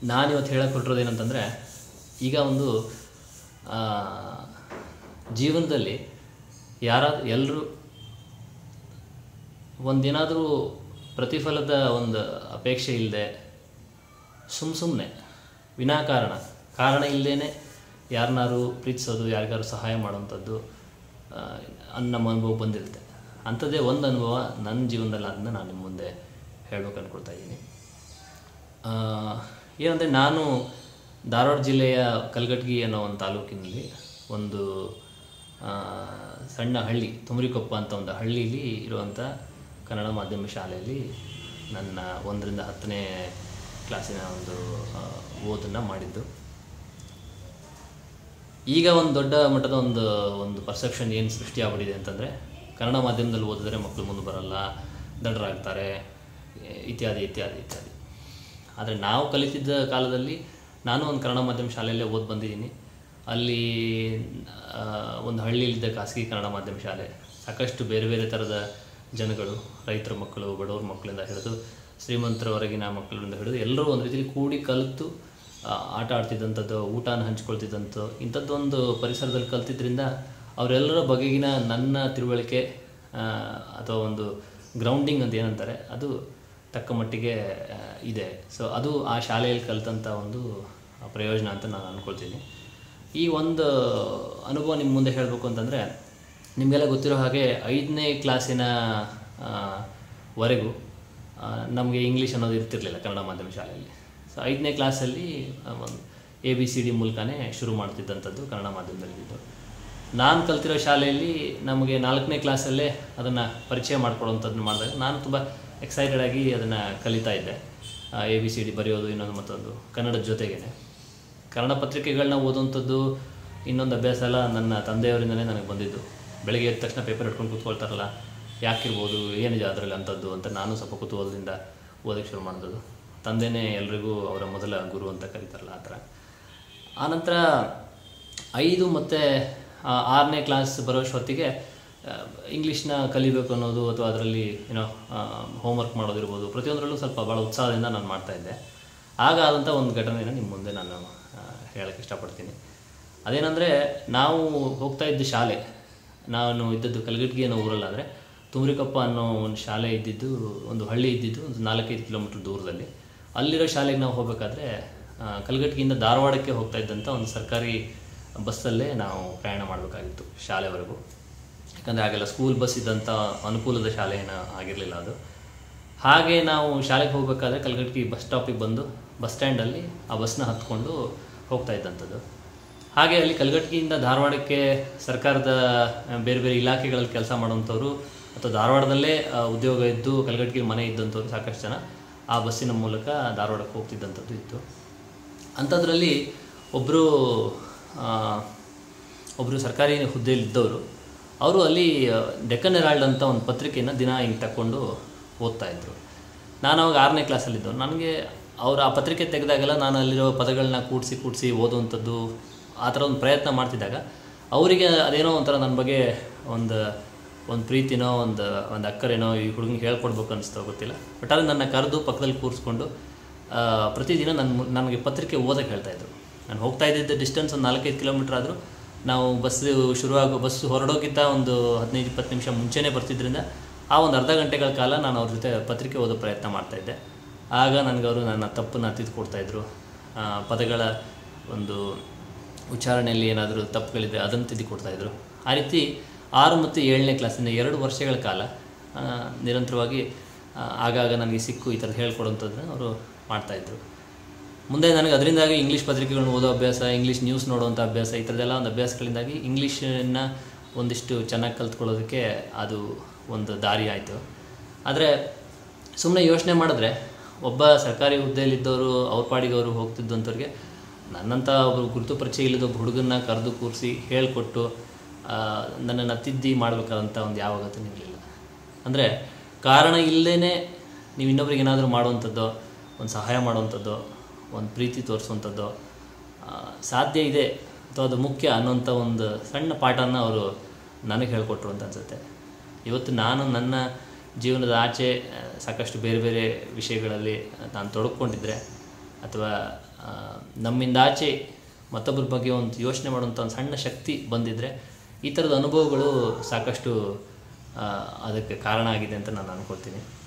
ನಾನಿವತ್ತು ಹೇಳಕ್ಕೆ ಹೊರಟಿರೋದು ಏನಂತಂದರೆ ಈಗ ಒಂದು ಆ, ಜೀವನದಲ್ಲಿ ಯಾರಾದ್ರೂ ಎಲ್ಲರೂ ಒಂದೇನಾದರೂ ಪ್ರತಿಫಲದ ಒಂದು ಅಪೇಕ್ಷೆ ಇಲ್ಲದೆ ಸುಮ್ಮ ಸುಮ್ಮನೆ ವಿನಾಕಾರಣ ಕಾರಣ ಇಲ್ಲದೇ ಯಾರನ್ನಾರು ಪ್ರೀತಿಸೋದು ಯಾರಿಗಾರು ಸಹಾಯ ಮಾಡೋವಂಥದ್ದು ಆ, ಅದ್ ನಮ್ಮ ಅನುಭವ ಬಂದಿರುತ್ತೆ ಅಂಥದ್ದೇ ಒಂದು ಅನುಭವ ನನ್ನ ಜೀವನದಲ್ಲಿ ಅದನ್ನ ನಾನು ನಿಮ್ಮ ಮುಂದೆ ಹೇಳ್ಬೇಕು ಅಂದ್ಕೊಳ್ತಾ ಇದ್ದೀನಿ ಆ, ಏನಂದರೆ ನಾನು ಧಾರವಾಡ ಜಿಲ್ಲೆಯ ಕಲ್ಗಟ್ಗಿ ಅನ್ನೋ ಒಂದು ತಾಲೂಕಿನಲ್ಲಿ ಒಂದು ಆ, ಸಣ್ಣ ಹಳ್ಳಿ ತುಮರಿಕೊಪ್ಪ ಅಂತ ಒಂದು ಹಳ್ಳಿಲಿ ಇರುವಂಥ ಕನ್ನಡ ಮಾಧ್ಯಮ ಶಾಲೆಯಲ್ಲಿ ನನ್ನ ಒಂದರಿಂದ ಹತ್ತನೇ ಕ್ಲಾಸಿನ ಒಂದು ಆ, ಓದನ್ನು ಮಾಡಿದ್ದು ಈಗ ಒಂದು ದೊಡ್ಡ ಮಟ್ಟದ ಒಂದು ಒಂದು ಪರ್ಸೆಪ್ಷನ್ ಏನು ಸೃಷ್ಟಿ ಆಗ್ಬಿಟ್ಟಿದೆ ಅಂತಂದರೆ ಕನ್ನಡ ಮಾಧ್ಯಮದಲ್ಲಿ ಓದಿದ್ರೆ ಮಕ್ಕಳು ಮುಂದೆ ಬರಲ್ಲ ದಡ್ಡರಾಗ್ತಾರೆ ಎ- ಇತ್ಯಾದಿ ಇತ್ಯಾದಿ ಇತ್ಯಾದಿ ಆದರೆ ನಾವು ಕಲಿತಿದ್ದ ಕಾಲದಲ್ಲಿ ನಾನು ಒಂದು ಕನ್ನಡ ಮಾಧ್ಯಮ ಶಾಲೆಯಲ್ಲೇ ಓದಿ ಬಂದಿದ್ದೀನಿ ಅಲ್ಲಿ ಆ, ಒಂದು ಹಳ್ಳಿಯಲ್ಲಿದ್ದ ಖಾಸಗಿ ಕನ್ನಡ ಮಾಧ್ಯಮ ಶಾಲೆ ಸಾಕಷ್ಟು ಬೇರೆ ಬೇರೆ ಥರದ ಜನಗಳು ರೈತರ ಮಕ್ಕಳು ಬಡವ್ರ ಮಕ್ಕಳಿಂದ ಹಿಡಿದು ಶ್ರೀಮಂತರವರೆಗಿನ ಮಕ್ಕಳಿಂದ ಹಿಡಿದು ಎಲ್ಲರೂ ಒಂದು ರೀತಿಯಲ್ಲಿ ಕೂಡಿ ಕಲಿತು ಆ, ಆಟ ಆಡ್ತಿದ್ದಂಥದ್ದು ಊಟನ ಹಂಚ್ಕೊಳ್ತಿದ್ದಂಥದ್ದು ಇಂಥದ್ದೊಂದು ಪರಿಸರದಲ್ಲಿ ಕಲ್ತಿದ್ರಿಂದ ಅವರೆಲ್ಲರ ಬಗೆಗಿನ ನನ್ನ ತಿಳುವಳಿಕೆ ಆ, ಅಥವಾ ಒಂದು ಗ್ರೌಂಡಿಂಗ್ ಅಂತ ಏನಂತಾರೆ ಅದು ತಕ್ಕ ಮಟ್ಟಿಗೆ ಆ, ಇದೆ ಸೊ ಅದು ಆ ಶಾಲೆಯಲ್ಲಿ ಕಲಿತಂಥ ಒಂದು ಪ್ರಯೋಜನ ಅಂತ ನಾನು ಅಂದ್ಕೊಳ್ತೀನಿ ಈ ಒಂದು ಅನುಭವ ನಿಮ್ಮ ಮುಂದೆ ಹೇಳಬೇಕು ಅಂತಂದರೆ ನಿಮಗೆಲ್ಲ ಗೊತ್ತಿರೋ ಹಾಗೆ ಐದನೇ ಕ್ಲಾಸಿನ ಆ, ವರೆಗೂ ನಮಗೆ ಇಂಗ್ಲೀಷ್ ಅನ್ನೋದು ಇರ್ತಿರ್ಲಿಲ್ಲ ಕನ್ನಡ ಮಾಧ್ಯಮ ಶಾಲೆಯಲ್ಲಿ ಸೊ ಐದನೇ ಕ್ಲಾಸಲ್ಲಿ ಒಂದು ಎ ಬಿ ಸಿ ಡಿ ಮೂಲಕನೇ ಶುರು ಮಾಡ್ತಿದ್ದಂಥದ್ದು ಕನ್ನಡ ಮಾಧ್ಯಮದಲ್ಲಿ ಇದ್ದು ನಾನು ಕಲ್ತಿರೋ ಶಾಲೆಯಲ್ಲಿ ನಮಗೆ ನಾಲ್ಕನೇ ಕ್ಲಾಸಲ್ಲೇ ಅದನ್ನು ಪರಿಚಯ ಮಾಡ್ಕೊಳ್ಳೋವಂಥದ್ದನ್ನು ಮಾಡಿದಾಗ ನಾನು ತುಂಬ ಎಕ್ಸೈಟೆಡ್ ಆಗಿ ಅದನ್ನು ಕಲಿತಾ ಇದ್ದೆ ಎ ಬಿ ಸಿ ಡಿ ಬರೆಯೋದು ಇನ್ನೊಂದು ಮತ್ತೊಂದು ಕನ್ನಡದ ಜೊತೆಗೇನೆ ಕನ್ನಡ ಪತ್ರಿಕೆಗಳನ್ನ ಓದುವಂಥದ್ದು ಇನ್ನೊಂದು ಅಭ್ಯಾಸ ಎಲ್ಲ ನನ್ನ ತಂದೆಯವರಿಂದನೇ ನನಗೆ ಬಂದಿದ್ದು ಬೆಳಗ್ಗೆ ಎದ್ದ ತಕ್ಷಣ ಪೇಪರ್ ಇಟ್ಕೊಂಡು ಕೂತ್ಕೊಳ್ತಾರಲ್ಲ ಯಾಕಿರ್ಬೋದು ಏನಿದೆ ಅದರಲ್ಲಿ ಅಂಥದ್ದು ಅಂತ ನಾನು ಸ್ವಲ್ಪ ಕುತೂಹಲದಿಂದ ಓದೋಕ್ಕೆ ಶುರು ಮಾಡಿದ್ದು ತಂದೆನೇ ಎಲ್ರಿಗೂ ಅವರ ಮೊದಲ ಗುರು ಅಂತ ಕರೀತಾರಲ್ಲ ಆ ಥರ ಆನಂತರ ಐದು ಮತ್ತು ಆರನೇ ಕ್ಲಾಸ್ ಬರೋಷ್ಟೊತ್ತಿಗೆ ಇಂಗ್ಲೀಷ್ನ ಕಲಿಬೇಕು ಅನ್ನೋದು ಅಥವಾ ಅದರಲ್ಲಿ ಏನೋ ಹೋಮ್ವರ್ಕ್ ಮಾಡೋದಿರ್ಬೋದು ಪ್ರತಿಯೊಂದರಲ್ಲೂ ಸ್ವಲ್ಪ ಭಾಳ ಉತ್ಸಾಹದಿಂದ ನಾನು ಮಾಡ್ತಾಯಿದ್ದೆ ಆಗ ಆದಂಥ ಒಂದು ಘಟನೆಯನ್ನು ನಿಮ್ಮ ಮುಂದೆ ನಾನು ಹೇಳೋಕ್ಕೆ ಇಷ್ಟಪಡ್ತೀನಿ ಅದೇನೆಂದರೆ ನಾವು ಹೋಗ್ತಾ ಇದ್ದ ಶಾಲೆ ನಾನು ಇದ್ದದ್ದು ಕಲಗಟ್ಗಿ ಅನ್ನೋ ಊರಲ್ಲಾದರೆ ತುಮರಿಕೊಪ್ಪ ಅನ್ನೋ ಒಂದು ಶಾಲೆ ಇದ್ದಿದ್ದು ಒಂದು ಹಳ್ಳಿ ಇದ್ದಿದ್ದು ಒಂದು ನಾಲ್ಕೈದು ಕಿಲೋಮೀಟ್ರ್ ದೂರದಲ್ಲಿ ಅಲ್ಲಿರೋ ಶಾಲೆಗೆ ನಾವು ಹೋಗಬೇಕಾದ್ರೆ ಆ, ಕಲಗಟ್ಗಿಯಿಂದ ಧಾರವಾಡಕ್ಕೆ ಹೋಗ್ತಾ ಇದ್ದಂಥ ಒಂದು ಸರ್ಕಾರಿ ಬಸ್ಸಲ್ಲೇ ನಾವು ಪ್ರಯಾಣ ಮಾಡಬೇಕಾಗಿತ್ತು ಶಾಲೆವರೆಗೂ ಯಾಕಂದರೆ ಆಗೆಲ್ಲ ಸ್ಕೂಲ್ ಬಸ್ ಇದ್ದಂಥ ಅನುಕೂಲದ ಶಾಲೆ ಏನೂ ಆಗಿರಲಿಲ್ಲ ಅದು ಹಾಗೆ ನಾವು ಶಾಲೆಗೆ ಹೋಗಬೇಕಾದ್ರೆ ಕಲ್ಗಟ್ಟಿ ಬಸ್ ಸ್ಟಾಪಿಗೆ ಬಂದು ಬಸ್ ಸ್ಟ್ಯಾಂಡಲ್ಲಿ ಆ ಬಸ್ನ ಹತ್ಕೊಂಡು ಹೋಗ್ತಾ ಇದ್ದಂಥದ್ದು ಹಾಗೆ ಅಲ್ಲಿ ಕಲ್ಗಟ್ಟಿಯಿಂದ ಧಾರವಾಡಕ್ಕೆ ಸರ್ಕಾರದ ಆ, ಬೇರೆ ಬೇರೆ ಇಲಾಖೆಗಳಲ್ಲಿ ಕೆಲಸ ಮಾಡುವಂಥವ್ರು ಅಥವಾ ಧಾರವಾಡದಲ್ಲೇ ಆ, ಉದ್ಯೋಗ ಇದ್ದು ಕಲ್ಗಟ್ಟಿಗೆ ಮನೆ ಇದ್ದಂಥವ್ರು ಸಾಕಷ್ಟು ಜನ ಆ ಬಸ್ಸಿನ ಮೂಲಕ ಧಾರವಾಡಕ್ಕೆ ಹೋಗ್ತಿದ್ದಂಥದ್ದು ಇತ್ತು ಅಂಥದ್ರಲ್ಲಿ ಒಬ್ಬರು ಒಬ್ಬರು ಸರ್ಕಾರಿ ಹುದ್ದೆಯಲ್ಲಿದ್ದವರು ಅವರು ಅಲ್ಲಿ ಡೆಕ್ಕನ್ ಹೆರಾಲ್ಡ್ ಅಂತ ಒಂದು ಪತ್ರಿಕೆಯನ್ನು ದಿನ ಹಿಂಗೆ ತಗೊಂಡು ಓದ್ತಾ ಇದ್ರು ನಾನು ಅವಾಗ ಆರನೇ ಕ್ಲಾಸಲ್ಲಿದ್ದು ನನಗೆ ಅವರು ಆ ಪತ್ರಿಕೆ ತೆಗೆದಾಗೆಲ್ಲ ನಾನು ಅಲ್ಲಿರೋ ಪದಗಳನ್ನ ಕೂಡಿಸಿ ಕೂಡಿಸಿ ಓದುವಂಥದ್ದು ಆ ಥರ ಒಂದು ಪ್ರಯತ್ನ ಮಾಡ್ತಿದ್ದಾಗ ಅವರಿಗೆ ಅದೇನೋ ಒಂಥರ ನನ್ನ ಬಗ್ಗೆ ಒಂದು ಒಂದು ಪ್ರೀತಿನೋ ಒಂದು ಒಂದು ಅಕ್ಕರೇನೋ ಈ ಹುಡುಗನಿಗೆ ಹೇಳ್ಕೊಡ್ಬೇಕು ಅನಿಸ್ತೋ ಗೊತ್ತಿಲ್ಲ ಬಟ್ ಅದು ನನ್ನ ಕರೆದು ಪಕ್ಕದಲ್ಲಿ ಕೂರಿಸ್ಕೊಂಡು ಆ, ಪ್ರತಿದಿನ ನನ್ನ ಮು- ನನಗೆ ಪತ್ರಿಕೆ ಓದಕ್ಕೆ ಹೇಳ್ತಾಯಿದ್ರು ನಾನು ಹೋಗ್ತಾ ಇದ್ದಿದ್ದ ಡಿಸ್ಟೆನ್ಸ್ ಒಂದು ನಾಲ್ಕೈದು ಕಿಲೋಮೀಟ್ರ್ ಆದರೂ ನಾವು ಬಸ್ ಶುರುವಾಗೋ ಬಸ್ ಹೊರಡೋಕ್ಕಿಂತ ಒಂದು ಹದಿನೈದು ಇಪ್ಪತ್ತು ನಿಮಿಷ ಮುಂಚೆನೇ ಬರ್ತಿದ್ರಿಂದ ಆ ಒಂದು ಅರ್ಧ ಗಂಟೆಗಳ ಕಾಲ ನಾನು ಅವ್ರ ಜೊತೆ ಪತ್ರಿಕೆ ಓದೋ ಪ್ರಯತ್ನ ಮಾಡ್ತಾಯಿದ್ದೆ ಆಗ ನನಗೆ ಅವರು ನನ್ನ ತಪ್ಪನ್ನು ತಿದ್ದು ಕೊಡ್ತಾಯಿದ್ರು ಆ, ಪದಗಳ ಒಂದು ಉಚ್ಚಾರಣೆಯಲ್ಲಿ ಏನಾದರೂ ತಪ್ಪುಗಳಿದೆ ಅದನ್ನು ತಿದ್ದಿ ಕೊಡ್ತಾಯಿದ್ರು ಆ ರೀತಿ ಆರು ಮತ್ತು ಏಳನೇ ಕ್ಲಾಸಿಂದ ಎರಡು ವರ್ಷಗಳ ಕಾಲ ಆ, ನಿರಂತರವಾಗಿ ಆ, ಆಗಾಗ ನನಗೆ ಸಿಕ್ಕು ಈ ಥರದ್ದು ಹೇಳ್ಕೊಡೋಂಥದ್ದನ್ನು ಅವರು ಮಾಡ್ತಾಯಿದ್ರು ಮುಂದೆ ನನಗೆ ಅದರಿಂದಾಗಿ ಇಂಗ್ಲೀಷ್ ಪತ್ರಿಕೆಗಳನ್ನ ಓದೋ ಅಭ್ಯಾಸ ಇಂಗ್ಲೀಷ್ ನ್ಯೂಸ್ ನೋಡುವಂಥ ಅಭ್ಯಾಸ ಈ ಥರದ್ದೆಲ್ಲ ಒಂದು ಅಭ್ಯಾಸಗಳಿಂದಾಗಿ ಇಂಗ್ಲೀಷನ್ನು ಒಂದಿಷ್ಟು ಚೆನ್ನಾಗಿ ಕಲ್ತ್ಕೊಳ್ಳೋದಕ್ಕೆ ಅದು ಒಂದು ದಾರಿ ಆಯಿತು ಆದರೆ ಸುಮ್ಮನೆ ಯೋಚನೆ ಮಾಡಿದ್ರೆ ಒಬ್ಬ ಸರ್ಕಾರಿ ಹುದ್ದೆಯಲ್ಲಿದ್ದವರು ಅವ್ರ ಪಾಡಿಗೆ ಅವರು ಹೋಗ್ತಿದ್ದಂಥವ್ರಿಗೆ ನನ್ನಂಥ ಒಬ್ಬರು ಗುರುತು ಪರಿಚಯ ಇಲ್ಲದ ಒಬ್ಬ ಹುಡುಗನ್ನ ಕರೆದು ಕೂರಿಸಿ ಹೇಳಿಕೊಟ್ಟು ನನ್ನನ್ನು ತಿದ್ದಿ ಮಾಡಬೇಕಾದಂಥ ಒಂದು ಯಾವ ಅಗತ್ಯ ಇರಲಿಲ್ಲ ಅಂದರೆ ಕಾರಣ ಇಲ್ಲದೇ ನೀವು ಇನ್ನೊಬ್ರಿಗೆ ಏನಾದರೂ ಮಾಡುವಂಥದ್ದು ಒಂದು ಸಹಾಯ ಮಾಡುವಂಥದ್ದು ಒಂದು ಪ್ರೀತಿ ತೋರಿಸುವಂಥದ್ದು ಆ, ಸಾಧ್ಯ ಇದೆ ಅಥವಾ ಅದು ಮುಖ್ಯ ಅನ್ನೋಂಥ ಒಂದು ಸಣ್ಣ ಪಾಠನ ಅವರು ನನಗೆ ಹೇಳ್ಕೊಟ್ರು ಅಂತ ಅನ್ಸುತ್ತೆ ಇವತ್ತು ನಾನು ನನ್ನ ಜೀವನದ ಆಚೆ ಆ, ಸಾಕಷ್ಟು ಬೇರೆ ಬೇರೆ ವಿಷಯಗಳಲ್ಲಿ ನಾನು ತೊಡಕೊಂಡಿದ್ರೆ ಅಥವಾ ಆ, ನಮ್ಮಿಂದಾಚೆ ಮತ್ತೊಬ್ಬರ ಬಗ್ಗೆ ಒಂದು ಯೋಚನೆ ಮಾಡುವಂಥ ಒಂದು ಸಣ್ಣ ಶಕ್ತಿ ಬಂದಿದ್ದರೆ ಈ ಥರದ ಅನುಭವಗಳು ಸಾಕಷ್ಟು ಆ, ಅದಕ್ಕೆ ಕಾರಣ ಆಗಿದೆ ಅಂತ ನಾನು ಅಂದ್ಕೊಳ್ತೀನಿ